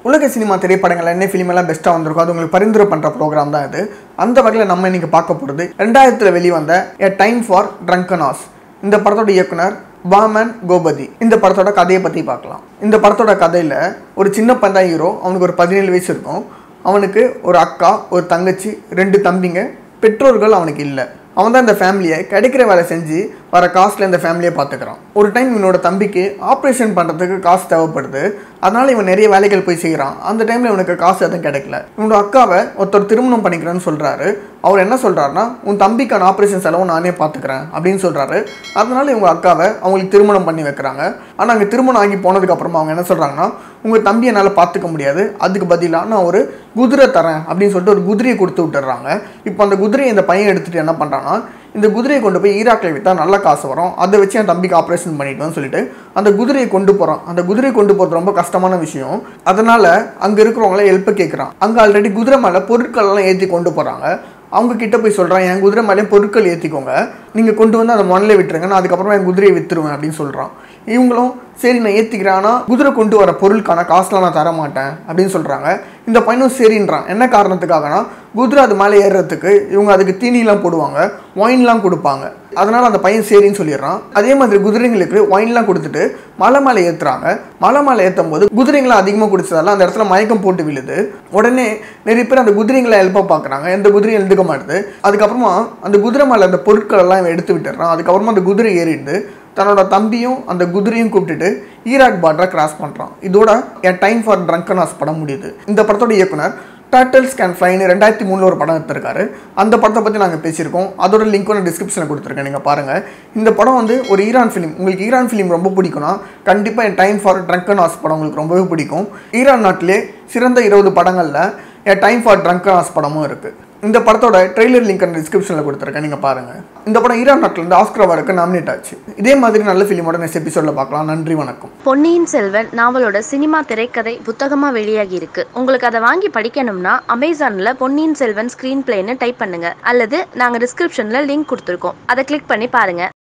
உலக சினிமா திரைப்படங்கள் என்ன ஃபிலிம் எல்லாம் பெஸ்ட்டாக வந்திருக்கும் அது உங்களுக்கு பரிந்துரை பண்ணுற ப்ரோக்ராம் தான் இது அந்த வகையில் நம்ம இன்னைக்கு பார்க்க போகிறது ரெண்டாயிரத்தில் வெளிவந்த எ டைம் ஃபார் ட்ரங்கனாஸ் இந்த படத்தோட இயக்குனர் பாமன் கோபதி இந்த படத்தோட கதையை பற்றி பார்க்கலாம் இந்த படத்தோட கதையில் ஒரு சின்ன பந்தா ஹீரோ அவனுக்கு ஒரு பதினேழு வயசு இருக்கும் அவனுக்கு ஒரு அக்கா ஒரு தங்கச்சி ரெண்டு தம்பிங்க பெற்றோர்கள் அவனுக்கு இல்லை அவன் தான் இந்த ஃபேமிலியை கிடைக்கிற வேலை செஞ்சு வர காசில் இந்த ஃபேமிலியை பார்த்துக்கிறான் ஒரு டைம் இவனோட தம்பிக்கு ஆப்ரேஷன் பண்ணுறதுக்கு காசு தேவைப்படுது அதனால இவன் நிறைய வேலைகள் போய் செய்கிறான் அந்த டைமில் இவனுக்கு காசு எதுவும் கிடைக்கல இவனோட அக்காவை ஒருத்தர் திருமணம் பண்ணிக்கிறேன்னு சொல்கிறாரு அவர் என்ன சொல்கிறாருன்னா உன் தம்பிக்கான ஆப்ரேஷன் செலவு நானே பார்த்துக்கிறேன் அப்படின்னு சொல்கிறாரு அதனால இவங்க அக்காவை அவங்களுக்கு திருமணம் பண்ணி வைக்கிறாங்க ஆனால் அங்கே திருமணம் ஆகி போனதுக்கு அப்புறமா அவங்க என்ன சொல்கிறாங்கன்னா உங்கள் தம்பி என்னால் பார்த்துக்க முடியாது அதுக்கு பதிலாக நான் ஒரு குதிரை தரேன் அப்படின்னு சொல்லிட்டு ஒரு குதிரையை கொடுத்து விட்டுறாங்க இப்போ அந்த குதிரையை இந்த பையன் எடுத்துகிட்டு என்ன பண்ணுறான்னா இந்த குதிரையை கொண்டு போய் ஈராக்கில் விற்றா நல்ல காசு வரும் அதை வச்சு என் தம்பிக்கு ஆப்ரேஷன் பண்ணிட்டோம்னு சொல்லிட்டு அந்த குதிரையை கொண்டு போகிறான் அந்த குதிரையை கொண்டு போகிறது ரொம்ப கஷ்டமான விஷயம் அதனால் அங்கே இருக்கிறவங்கள ஹெல்ப் கேட்குறான் அங்கே ஆல்ரெடி குதிரை மேலே பொருட்கள்லாம் ஏற்றி கொண்டு போகிறாங்க அவங்க கிட்ட போய் சொல்கிறான் என் குதிரை மேலே பொருட்கள் ஏற்றிக்கோங்க நீங்கள் கொண்டு வந்து அதை மண்ணில் விட்டுருங்க நான் அதுக்கப்புறமா என் குதிரையை விற்றுருவேன் அப்படின்னு சொல்கிறான் இவங்களும் சரி நான் ஏற்றிக்கிறேன் ஆனால் குதிரை கொண்டு வர பொருளுக்கான காசுலாம் நான் தர மாட்டேன் அப்படின்னு சொல்கிறாங்க இந்த பையனும் சரின்றான் என்ன காரணத்துக்காகனா குதிரை அது மேலே ஏறுறதுக்கு இவங்க அதுக்கு தீனிலாம் போடுவாங்க ஒயின்லாம் கொடுப்பாங்க அதனால் அந்த பையன் சரின்னு சொல்லிடுறான் அதே மாதிரி குதிரைங்களுக்கு ஒயின்லாம் கொடுத்துட்டு மலை மேலே ஏற்றுறாங்க மலை மேலே ஏற்றும் போது குதிரைங்களை அதிகமாக குடிச்சதால அந்த இடத்துல மயக்கம் போட்டு விழுது உடனே நிறைய பேர் அந்த குதிரைங்களை எழுப்ப பார்க்குறாங்க எந்த குதிரையும் எழுதுக்க மாட்டுது அதுக்கப்புறமா அந்த குதிரை மேலே அந்த பொருட்கள் எல்லாம் இவன் எடுத்து விட்டுறான் அதுக்கப்புறமா அந்த குதிரை ஏறிடுது தன்னோட தம்பியும் அந்த குதிரையும் கூப்பிட்டுட்டு ஈராக் பார்டரை கிராஸ் பண்ணுறான் இதோட எ டைம் ஃபார் ட்ரங்கனாஸ் படம் முடியுது இந்த படத்தோட இயக்குனர் டர்டல்ஸ் கேன் ஃப்ளைன்னு ரெண்டாயிரத்தி மூணில் ஒரு படம் எடுத்திருக்காரு அந்த படத்தை பற்றி நாங்கள் பேசியிருக்கோம் அதோட லிங்க்கும் நான் டிஸ்கிரிப்ஷனில் கொடுத்துருக்கேன் நீங்கள் பாருங்கள் இந்த படம் வந்து ஒரு ஈரான் ஃபிலிம் உங்களுக்கு ஈரான் ஃபிலிம் ரொம்ப பிடிக்கும்னா கண்டிப்பாக என் டைம் ஃபார் ட்ரங்கனாஸ் படம் உங்களுக்கு ரொம்பவே பிடிக்கும் ஈரான் நாட்டிலே சிறந்த இருபது படங்களில் என் டைம் ஃபார் ட்ரங்கனாஸ் படமும் இருக்குது இந்த படத்தோட ட்ரெய்லர் லிங்க் அந்த டிஸ்கிரிப்ஷனில் கொடுத்துருக்கேன் நீங்கள் பாருங்கள் இந்த படம் ஈரான் நாட்டிலேருந்து ஆஸ்கர் அவார்டுக்கு நாமினேட் ஆச்சு இதே மாதிரி நல்ல ஃபிலிமோட நெக்ஸ்ட் எபிசோடில் பார்க்கலாம் நன்றி வணக்கம் பொன்னியின் செல்வன் நாவலோட சினிமா திரைக்கதை புத்தகமா வெளியாகி இருக்கு உங்களுக்கு அதை வாங்கி படிக்கணும்னா அமேசான்ல பொன்னியின் செல்வன் ஸ்கிரீன் பிளேன்னு டைப் பண்ணுங்க அல்லது நாங்க டிஸ்கிரிப்ஷன்ல லிங்க் கொடுத்துருக்கோம் அதை கிளிக் பண்ணி பாருங்க